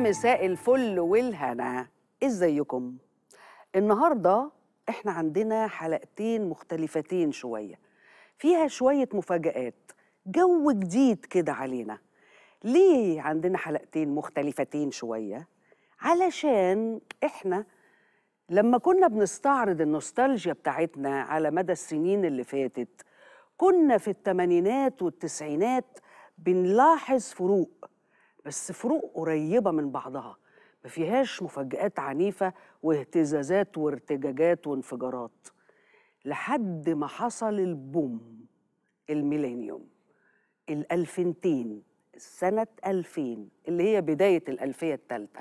مساء الفل والهنا ازيكم النهارده احنا عندنا حلقتين مختلفتين شويه فيها شويه مفاجآت جو جديد كده علينا ليه عندنا حلقتين مختلفتين شويه علشان احنا لما كنا بنستعرض النوستالجيا بتاعتنا على مدى السنين اللي فاتت كنا في الثمانينات والتسعينات بنلاحظ فروق بس فروق قريبة من بعضها ما فيهاش مفاجآت عنيفة واهتزازات وارتجاجات وانفجارات لحد ما حصل البوم الميلينيوم الألفينتين سنة ألفين اللي هي بداية الألفية الثالثة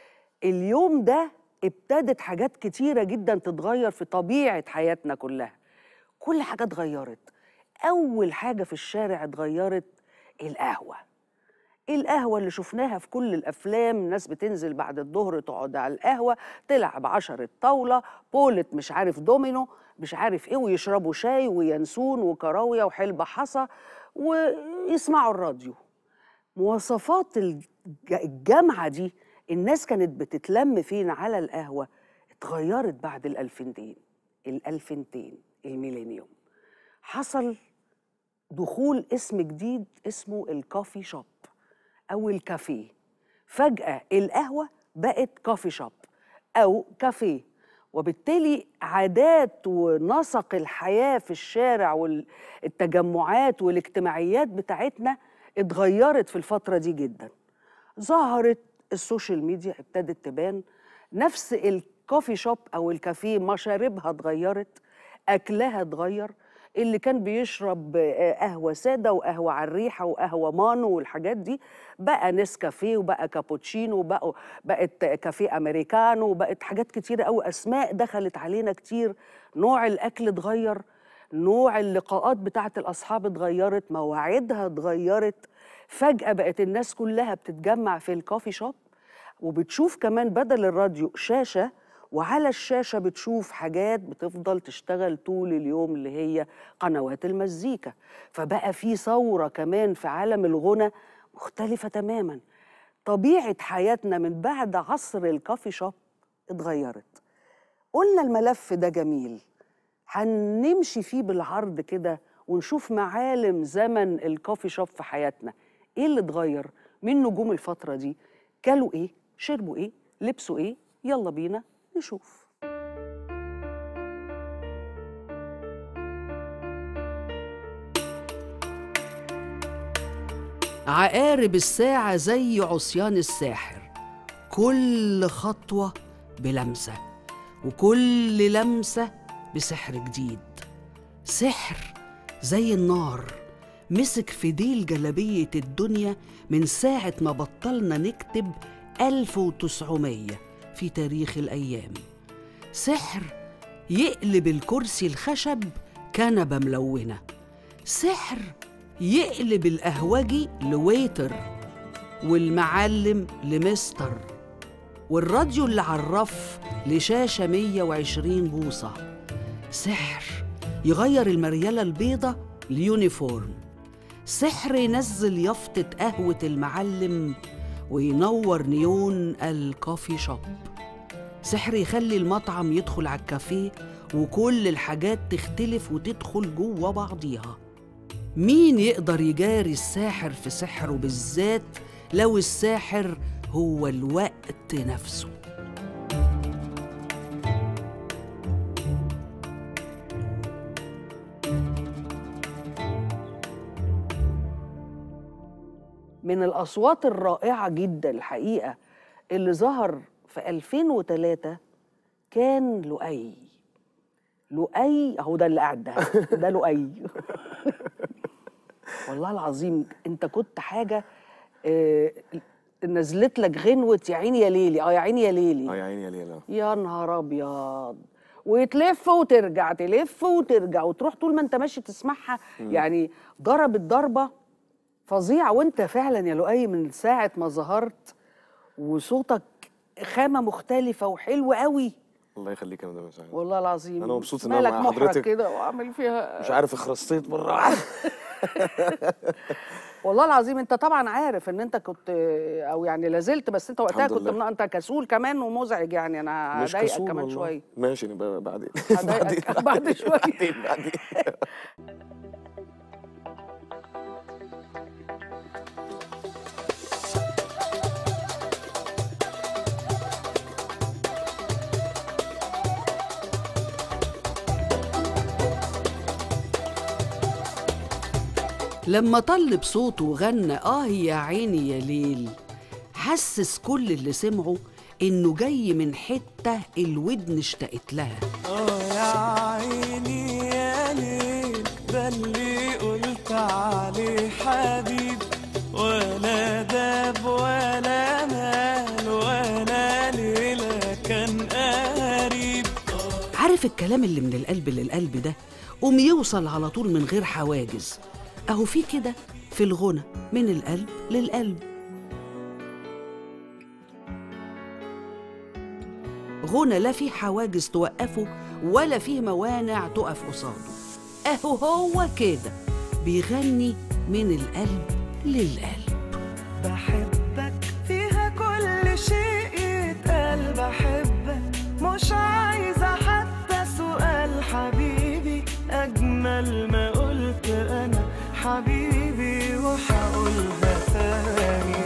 اليوم ده ابتدت حاجات كتيرة جدا تتغير في طبيعة حياتنا كلها كل حاجة اتغيرت أول حاجة في الشارع اتغيرت القهوة القهوة اللي شفناها في كل الأفلام الناس بتنزل بعد الظهر تقعد على القهوة تلعب عشرة طاولة بولة مش عارف دومينو مش عارف ايه ويشربوا شاي وينسون وكراوية وحلبة حصى ويسمعوا الراديو مواصفات الج- الجامعة دي الناس كانت بتتلم فين على القهوة اتغيرت بعد الألفينتين الألفينتين الميلينيوم حصل دخول اسم جديد اسمه الكافي شوب أو الكافيه فجأة القهوة بقت كافي شوب أو كافيه وبالتالي عادات ونسق الحياة في الشارع والتجمعات والاجتماعيات بتاعتنا اتغيرت في الفترة دي جدا ظهرت السوشيال ميديا ابتدت تبان نفس الكوفي شوب او الكافيه مشاربها اتغيرت اكلها اتغير اللي كان بيشرب آه، قهوه ساده وقهوه على الريحه وقهوه مانو والحاجات دي بقى نسكافيه وبقى كابوتشينو وبقى بقت كافيه امريكانو وبقت حاجات كتيره قوي اسماء دخلت علينا كتير نوع الاكل اتغير نوع اللقاءات بتاعت الاصحاب اتغيرت مواعيدها اتغيرت فجاه بقت الناس كلها بتتجمع في الكوفي شوب وبتشوف كمان بدل الراديو شاشة وعلى الشاشة بتشوف حاجات بتفضل تشتغل طول اليوم اللي هي قنوات المزيكا فبقى في ثورة كمان في عالم الغنى مختلفة تماما طبيعة حياتنا من بعد عصر الكافي شوب اتغيرت قلنا الملف ده جميل هنمشي فيه بالعرض كده ونشوف معالم زمن الكوفي شوب في حياتنا ايه اللي اتغير مين نجوم الفترة دي كلوا ايه شربوا ايه لبسوا ايه يلا بينا نشوف عقارب الساعة زي عصيان الساحر كل خطوة بلمسة وكل لمسة بسحر جديد سحر زي النار مسك في ديل جلبية الدنيا من ساعة ما بطلنا نكتب 1900 في تاريخ الأيام سحر يقلب الكرسي الخشب كنبة ملونة سحر يقلب القهوجي لويتر والمعلم لمستر والراديو اللي على الرف لشاشة 120 بوصة سحر يغير المريالة البيضة ليونيفورم سحر ينزل يافطة قهوة المعلم وينور نيون الكوفي شوب سحر يخلي المطعم يدخل على الكافيه وكل الحاجات تختلف وتدخل جوه بعضيها مين يقدر يجاري الساحر في سحره بالذات لو الساحر هو الوقت نفسه من الأصوات الرائعة جدا الحقيقة اللي ظهر في 2003 كان لؤي لؤي اهو ده اللي قاعد ده ده لؤي والله العظيم انت كنت حاجه آه، نزلت لك غنوه يا عيني يا ليلي اه يا عيني يا ليلي اه يا عيني يا ليلى يا نهار ابيض وتلف وترجع تلف وترجع وتروح طول ما انت ماشي تسمعها يعني ضربت ضربه فظيعه وانت فعلا يا لؤي من ساعه ما ظهرت وصوتك خامه مختلفه وحلو قوي الله يخليك يا مدام سعيد والله العظيم أنا مبسوط إن أنا مالك مع محرج حضرتك. كده وعامل فيها مش عارف اخرستيت مره واحده والله العظيم انت طبعا عارف ان انت كنت او يعني لازلت بس انت وقتها الحمد كنت لله. من انت كسول كمان ومزعج يعني انا مش هضايقك كسول كمان والله. شويه ماشي نبقى بعدين هضايقك بعد شويه بعدين بعدين لما طل بصوته وغنى اه يا عيني يا ليل حسس كل اللي سمعه انه جاي من حته الودن اشتقت لها اه يا عيني يا ليل ده اللي قلت عليه حبيب ولا داب ولا مال ولا ليلة كان قريب عارف الكلام اللي من القلب للقلب ده قوم يوصل على طول من غير حواجز اهو في كده في الغنى من القلب للقلب غنى لا فيه حواجز توقفه ولا فيه موانع تقف قصاده اهو هو كده بيغني من القلب للقلب بحبك فيها كل شيء يتقال بحبك مش عايزة حتى سؤال حبيبي أجمل ما قلت أنا حبيبي وحقولها تاني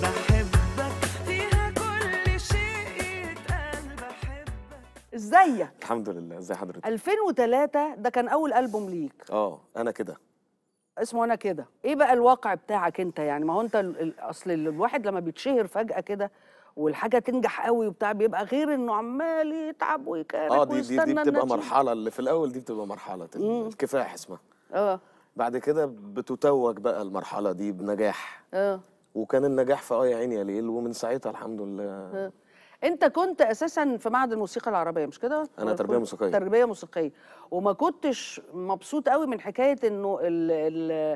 بحبك فيها كل شيء يتقال بحبك ازيك الحمد لله ازي حضرتك 2003 ده كان اول البوم ليك اه انا كده اسمه انا كده ايه بقى الواقع بتاعك انت يعني ما هو انت ال- ال- اصل ال- الواحد لما بيتشهر فجأة كده والحاجة تنجح قوي وبتاع بيبقى غير انه عمال يتعب ويكارك اه دي دي, ويستنى دي بتبقى النتيجة. مرحله اللي في الاول دي بتبقى مرحله ال- الكفاح اسمها اه بعد كده بتتوج بقى المرحله دي بنجاح اه وكان النجاح في اه يا عيني يا ليل ومن ساعتها الحمد لله انت كنت اساسا في معهد الموسيقى العربيه مش كده أنا ولا تربية كنت- موسيقية. تربيه موسيقيه وما كنتش مبسوط قوي من حكايه انه ال ال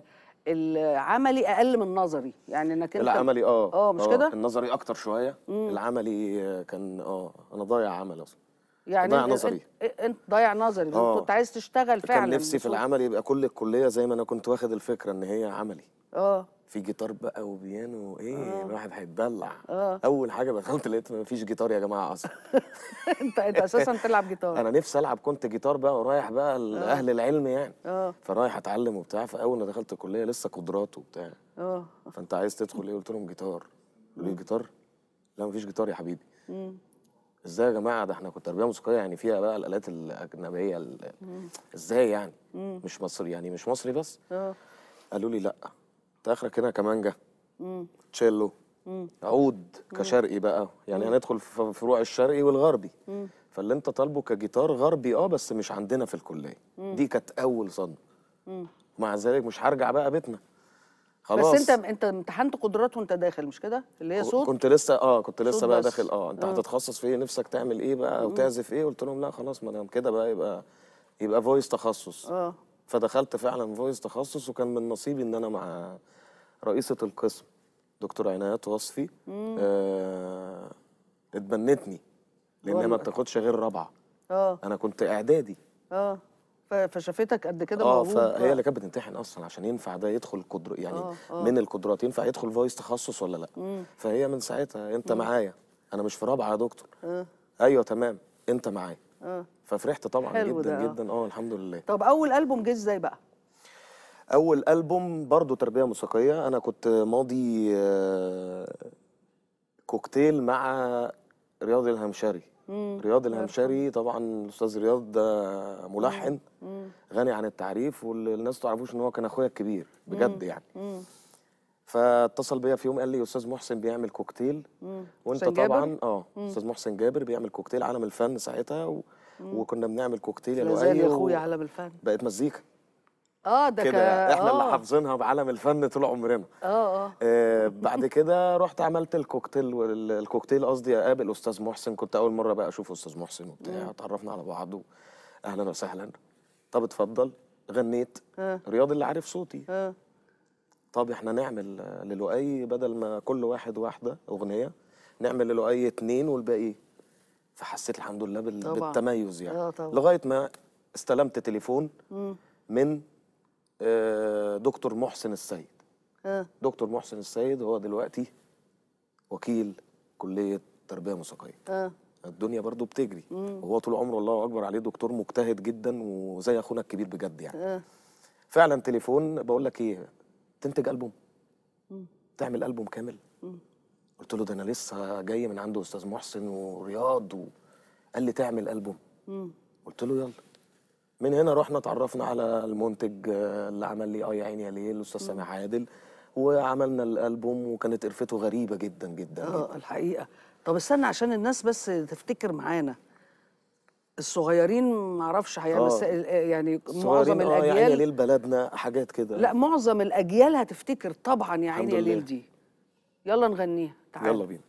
العملي اقل من النظري يعني انك انت العملي اه اه مش كده النظري اكتر شويه العملي آه، كان اه انا ضايع عمل اصلا يعني ضايع انت- نظري. انت, انت ضايع نظري ده آه. كنت عايز تشتغل فعلا كان نفسي في بصوت. العمل يبقى كل الكليه زي ما انا كنت واخد الفكره ان هي عملي اه في جيتار بقى وبيانو ايه الواحد هيتدلع آه. اول حاجه دخلت لقيت ما فيش جيتار يا جماعه اصلا انت انت اساسا تلعب جيتار انا نفسي العب كنت جيتار بقى ورايح بقى لاهل العلم يعني اه فرايح اتعلم وبتاع فاول ما دخلت الكليه لسه قدرات وبتاع اه فانت عايز تدخل ايه قلت لهم جيتار قالوا لي جيتار لا مفيش جيتار يا حبيبي ازاي يا جماعه ده احنا كنت تربيه موسيقيه يعني فيها بقى الالات الاجنبيه ال- ازاي يعني مش مصري يعني مش مصري بس اه قالوا لي لا انت اخرك هنا كمانجا تشيلو عود كشرقي بقى يعني هندخل في فروع الشرقي والغربي فاللي انت طالبه كجيتار غربي اه بس مش عندنا في الكليه دي كانت اول صدمه مع ذلك مش هرجع بقى بيتنا خلاص بس انت انت امتحنت قدرات وانت داخل مش كده اللي هي صوت كنت لسه اه كنت صوت لسه بقى بس. داخل اه انت آه. هتتخصص في ايه نفسك تعمل ايه بقى او تعزف ايه قلت لهم لا خلاص ما دام كده بقى يبقى يبقى فويس تخصص اه فدخلت فعلا فويس تخصص وكان من نصيبي ان انا مع رئيسة القسم دكتور عنايات وصفي آه اتبنتني لان هي ما والله. بتاخدش غير رابعه اه انا كنت اعدادي اه ف- فشافتك قد كده اه موهوب فهي آه. اللي كانت بتمتحن اصلا عشان ينفع ده يدخل قدر يعني آه، آه. من القدرات ينفع يدخل فويس تخصص ولا لا فهي من ساعتها انت معايا انا مش في رابعه يا دكتور اه ايوه تمام انت معايا اه ففرحت طبعا حلو جدا ده، آه. جدا اه الحمد لله طب اول البوم جه ازاي بقى اول البوم برضو تربيه موسيقيه انا كنت ماضي آه، كوكتيل مع رياض الهمشري رياض الهمشري طبعا الاستاذ رياض ده ملحن غني عن التعريف والناس تعرفوش ان هو كان اخويا الكبير بجد يعني فاتصل بيا في يوم قال لي استاذ محسن بيعمل كوكتيل وانت محسن جابر؟ طبعا اه استاذ محسن جابر بيعمل كوكتيل عالم الفن ساعتها و... وكنا بنعمل كوكتيل يا لا زال يا لؤي اخويا و... عالم الفن بقت مزيكا اه ده كده كا- احنا اللي آه. حافظينها بعالم الفن طول عمرنا اه اه آه بعد كده رحت عملت الكوكتيل وال- الكوكتيل قصدي اقابل استاذ محسن كنت اول مره بقى اشوف استاذ محسن وبتاع اتعرفنا على بعض اهلا وسهلا طب اتفضل غنيت آه. رياض اللي عارف صوتي اه طب احنا نعمل آه، للؤي بدل ما كل واحد واحده اغنيه نعمل للؤي اتنين والباقي فحسيت الحمد لله بال... طبعاً. بالتميز يعني آه طبعاً. لغايه ما استلمت تليفون من آه، دكتور محسن السيد ها دكتور محسن السيد هو دلوقتي وكيل كليه تربيه موسيقيه ها الدنيا برضو بتجري وهو طول عمره الله اكبر عليه دكتور مجتهد جدا وزي اخونا الكبير بجد يعني ها فعلا تليفون بقول لك ايه تنتج البوم تعمل البوم كامل قلت له ده انا لسه جاي من عند استاذ محسن ورياض و... قال لي تعمل البوم قلت له يلا من هنا رحنا اتعرفنا على المنتج آه، اللي عمل لي اه يا عيني يا ليل الاستاذ سامح عادل وعملنا الالبوم وكانت قرفته غريبه جدا جدا, جدا. اه الحقيقه طب استنى عشان الناس بس تفتكر معانا الصغيرين ما اعرفش هي آه. بس يعني معظم صغيرين، اه يا عيني يا الاجيال ليل بلدنا حاجات كده لا معظم الاجيال هتفتكر طبعا يا عيني يا الحمد ليل لله. دي يلا نغنيها تعالى يلا بينا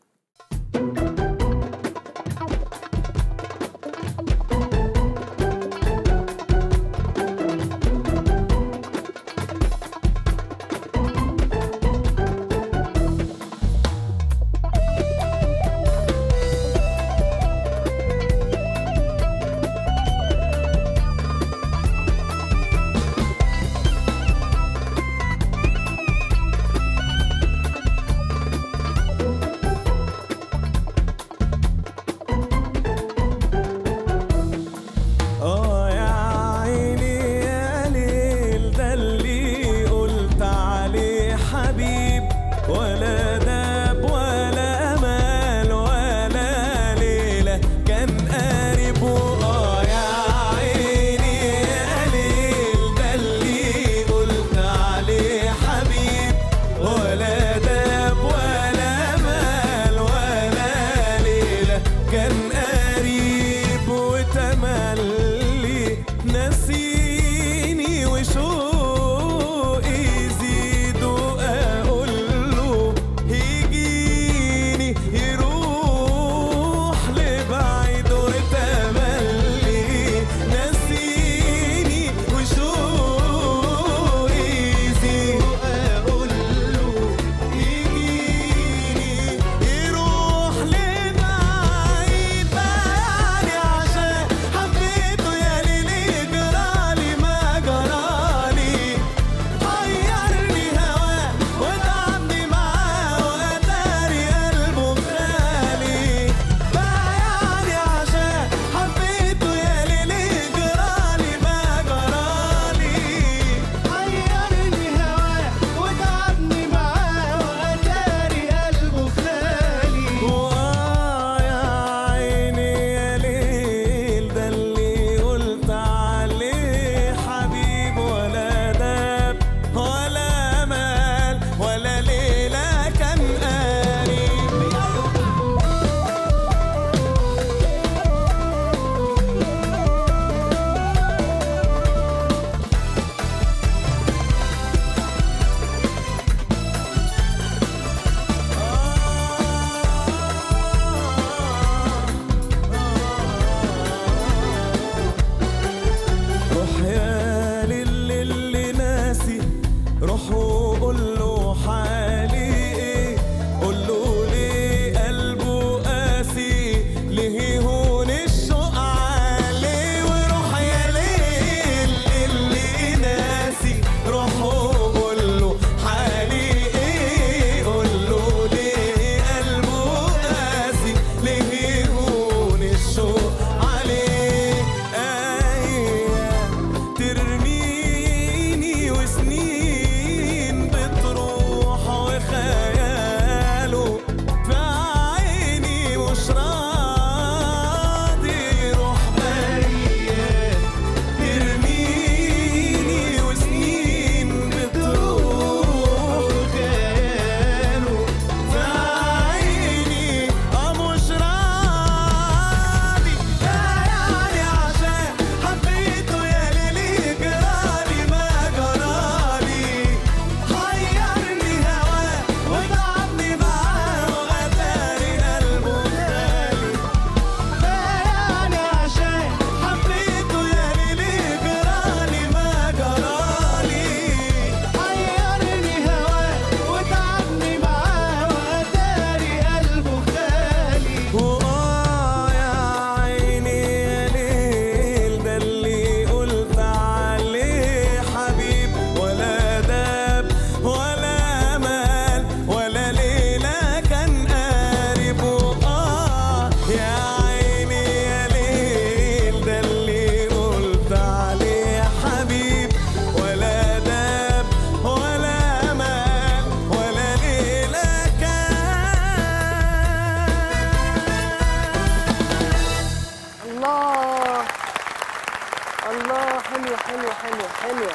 الله حلوة حلوة حلوة حلوة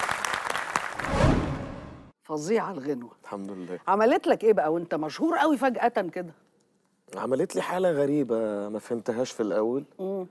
فظيعة الغنوة الحمد لله عملت لك ايه بقى وانت مشهور قوي فجأة كده عملت لي حالة غريبة ما فهمتهاش في الأول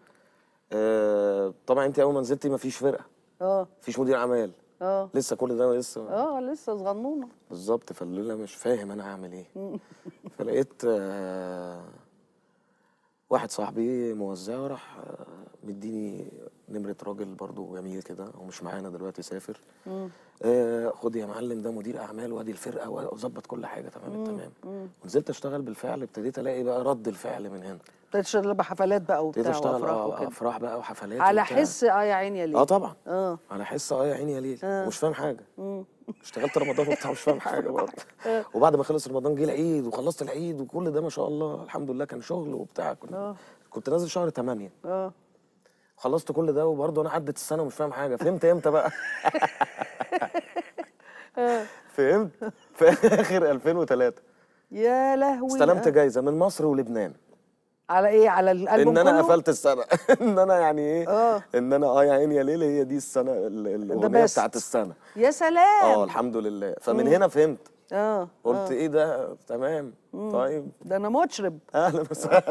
آه طبعا أنت أول ما نزلتي ما فيش فرقة اه مفيش مدير أعمال اه لسه كل ده لسه اه لسه صغنونة بالظبط فالليلة مش فاهم أنا هعمل إيه فلقيت آه واحد صاحبي موزع راح آه مديني نمرة راجل برضو جميل كده هو مش معانا دلوقتي سافر آه خد يا معلم ده مدير أعمال وادي الفرقة وظبط كل حاجة تمام التمام ونزلت أشتغل بالفعل ابتديت ألاقي بقى رد الفعل من هنا تشتغل بحفلات بقى ابتديت وبتاع أشتغل وافراح آه وكده أفراح بقى وحفلات على وبتاع. حس اه يا عيني يا ليه اه طبعا اه على حس اه يا عيني يا ليل مش فاهم حاجه اشتغلت رمضان وبتاع مش فاهم حاجه برضه وبعد ما خلص رمضان جه العيد وخلصت العيد وكل ده ما شاء الله الحمد لله كان شغل وبتاع كنت, آه. كنت نازل شهر 8 اه خلصت كل ده وبرضه انا عدت السنه ومش فاهم حاجه فهمت امتى بقى فهمت في اخر 2003 يا لهوي استلمت آه. جايزه من مصر ولبنان على ايه على الالبوم ان انا كله؟ قفلت السنه ان انا يعني ايه آه. ان انا اه يا عيني يا ليل هي دي السنه ال- الاغنيه best. بتاعت السنه يا سلام اه الحمد لله فمن هنا فهمت اه قلت ايه ده تمام طيب ده انا مطرب اهلا وسهلا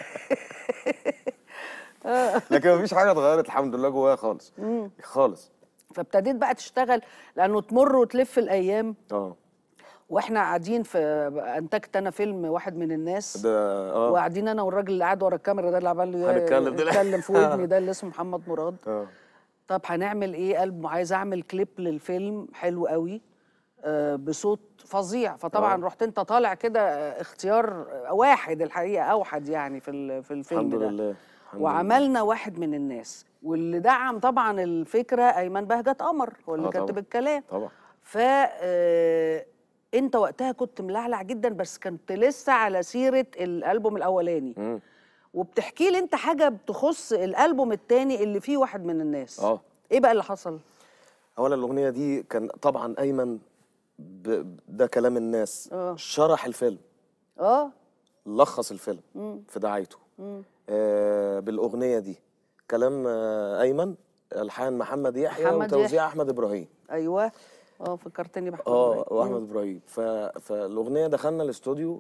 لكن مفيش حاجه اتغيرت الحمد لله جوايا خالص خالص فابتديت بقى تشتغل لانه تمر وتلف الايام اه واحنا قاعدين في انتجت انا فيلم واحد من الناس ده اه وقاعدين انا والراجل اللي قاعد ورا الكاميرا ده اللي عمال ي- هنتكلم دلوقتي. يتكلم في ودني ده اللي اسمه محمد مراد اه طب هنعمل ايه قلب عايز اعمل كليب للفيلم حلو قوي آه بصوت فظيع فطبعا آه. رحت انت طالع كده آه، اختيار آه، واحد الحقيقه اوحد يعني في ال- في الفيلم الحمد ده لله الحمد وعملنا واحد من الناس واللي دعم طبعا الفكره ايمن بهجت قمر هو اللي آه كاتب طبعاً. الكلام طبعا ف آه، انت وقتها كنت ملعلع جدا بس كنت لسه على سيره الالبوم الاولاني مم. وبتحكي لي انت حاجه بتخص الالبوم الثاني اللي فيه واحد من الناس اه ايه بقى اللي حصل اولا الاغنيه دي كان طبعا ايمن ب... ده كلام الناس آه. شرح الفيلم اه لخص الفيلم في دعايته آه بالاغنيه دي كلام آه ايمن الحان محمد يحيى محمد وتوزيع يحيى. احمد ابراهيم ايوه اه فكرتني بحكي اه واحمد ابراهيم ف... فالاغنيه دخلنا الاستوديو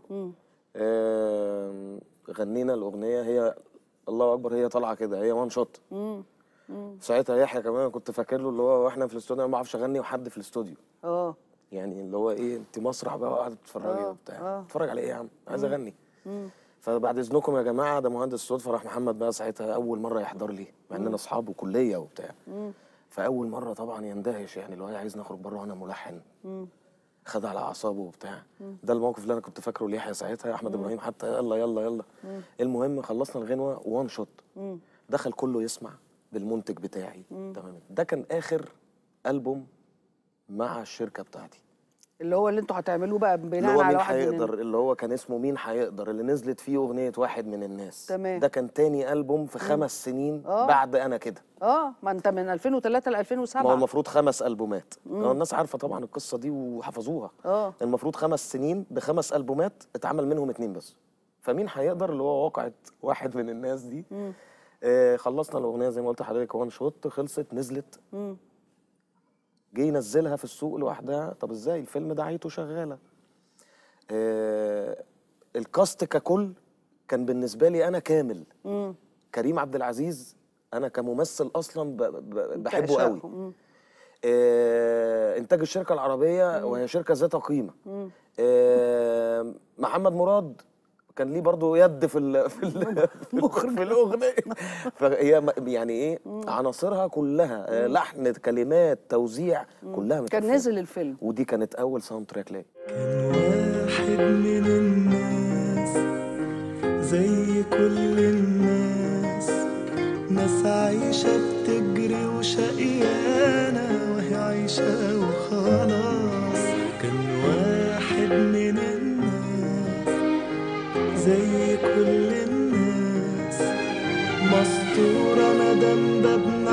آه غنينا الاغنيه هي الله اكبر هي طالعه كده هي وان شوت ساعتها يحيى كمان كنت فاكر له اللي هو واحنا في الاستوديو انا ما بعرفش اغني وحد في الاستوديو اه يعني اللي هو ايه انت مسرح بقى وقاعده تتفرجي آه، وبتاع آه. اتفرج على ايه يا عم عايز اغني فبعد اذنكم يا جماعه ده مهندس صوت فراح محمد بقى ساعتها اول مره يحضر لي مع اننا اصحاب وكليه وبتاع فاول مره طبعا يندهش يعني اللي هو عايز نخرج بره وانا ملحن خد على اعصابه وبتاع ده الموقف اللي انا كنت فاكره ليحيى ساعتها احمد ابراهيم حتى يلا يلا يلا المهم خلصنا الغنوه وان شوت دخل كله يسمع بالمنتج بتاعي تمام ده كان اخر البوم مع الشركه بتاعتي اللي هو اللي انتوا هتعملوه بقى اللي بناء هو على مين واحد من هيقدر اللي هو كان اسمه مين هيقدر اللي نزلت فيه اغنيه واحد من الناس تمام. ده كان تاني البوم في خمس سنين آه. بعد انا كده اه ما انت من 2003 ل ما هو 2007 المفروض خمس البومات هو الناس عارفه طبعا القصه دي وحفظوها اه المفروض خمس سنين بخمس البومات اتعمل منهم اتنين بس فمين هيقدر اللي هو واقعة واحد من الناس دي آه خلصنا الاغنيه زي ما قلت لحضرتك وان شوت خلصت نزلت جه ينزلها في السوق لوحدها طب ازاي الفيلم دعايته شغاله آه الكاست ككل كان بالنسبه لي انا كامل كريم عبد العزيز انا كممثل اصلا ب ب بحبه قوي تعشقه. مم. آه، انتاج الشركه العربيه وهي شركه ذات قيمه آه، محمد مراد كان ليه برضو يد في ال في ال في الاغنيه فهي م- يعني ايه عناصرها كلها آه، لحن كلمات توزيع كلها كان متقفلة. نزل الفيلم ودي كانت اول ساوند تراك ليا واحد من الناس زي كل الناس ناس عايشة بتجري وشقيانة وهي عايشة وخلاص كان واحد من الناس زي كل الناس مسطورة مدام بابنا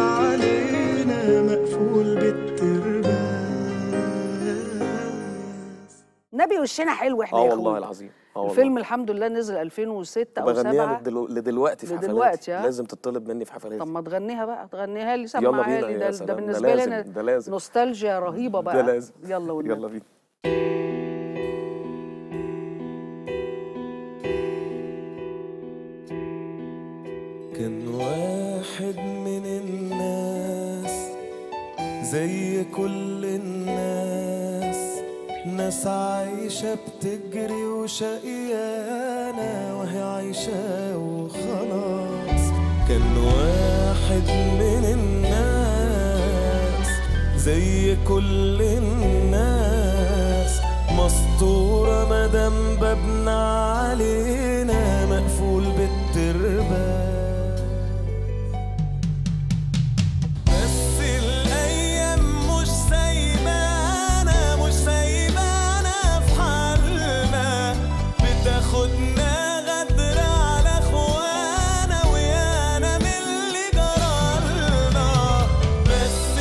علينا مقفول بالترباس نبي وشنا حلو احنا اه يا والله اخويا العظيم اه والله الفيلم الحمد لله نزل 2006 او بغنيها 7 لدلو... لدلوقتي في لدلوقتي، حفلاتي ها؟ لازم تطلب مني في حفلاتي طب ما تغنيها بقى تغنيها لي يلا سمعها بينا لي يا ده, ده سلام، ده بالنسبه لي لازم، انا ده لازم. نوستالجيا رهيبه بقى ده لازم يلا والنبي يلا بينا كان واحد من الناس زي كل الناس ناس عايشة بتجري وشقيانة وهي عايشة وخلاص كان واحد من الناس زي كل الناس مسطورة مدام بابنا علينا مقفول بالتربة بس الأيام مش سايبانا مش سايبانا في حالنا بتاخدنا غدر على اخوانا ويانا من اللي جرالنا بس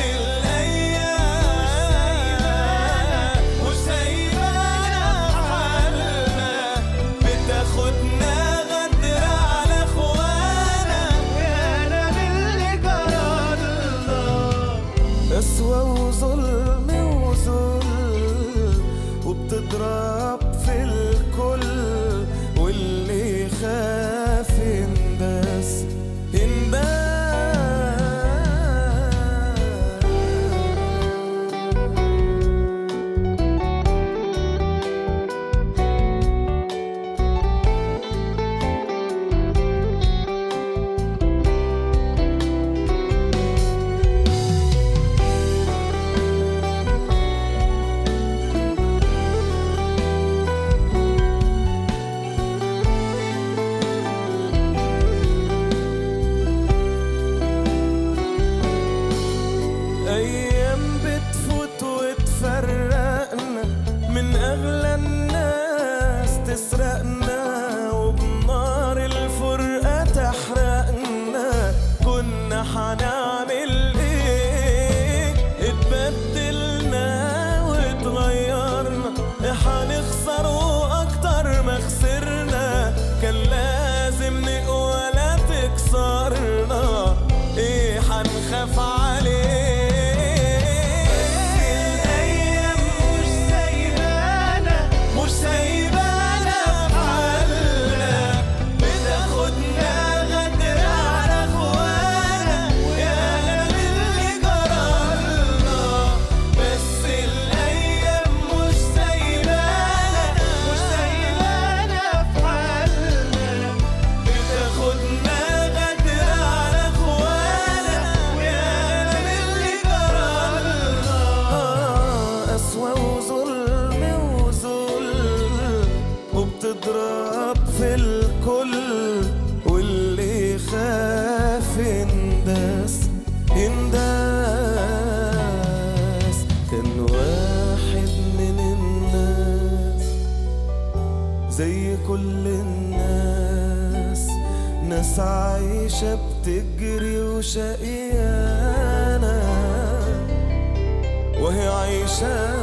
الأيام مش سايبانا في حالنا بتاخدنا غدر على اخوانا ويانا من اللي جرالنا قسوة وظلم وذل وبتضرب في الكل واللي خاف ينداس ينداس أيام بتفوت وتفرقنا من أغلى الناس تسرقنا وبنار الفرقة تحرقنا كنا حنعمل إيه اتبدلنا واتغيرنا حنخسر وأكتر ما خسرنا كان لازم نقوى لا تكسرنا ايه حنخاف عليه الايام مش سايبانا مش سايبانا في حالنا بتاخدنا غدر على اخوانا ويانا من اللي جرالنا بس الايام مش سايبانا مش سايبانا في حالنا بتاخدنا غدر على اخوانا ويانا من اللي جرالنا قسوة وظلم وذل وبتضرب في الكل واللي خاف ينداس ينداس كان واحد من الناس زي كل الناس ناس عايشة بتجري وشقيانة وهي عايشة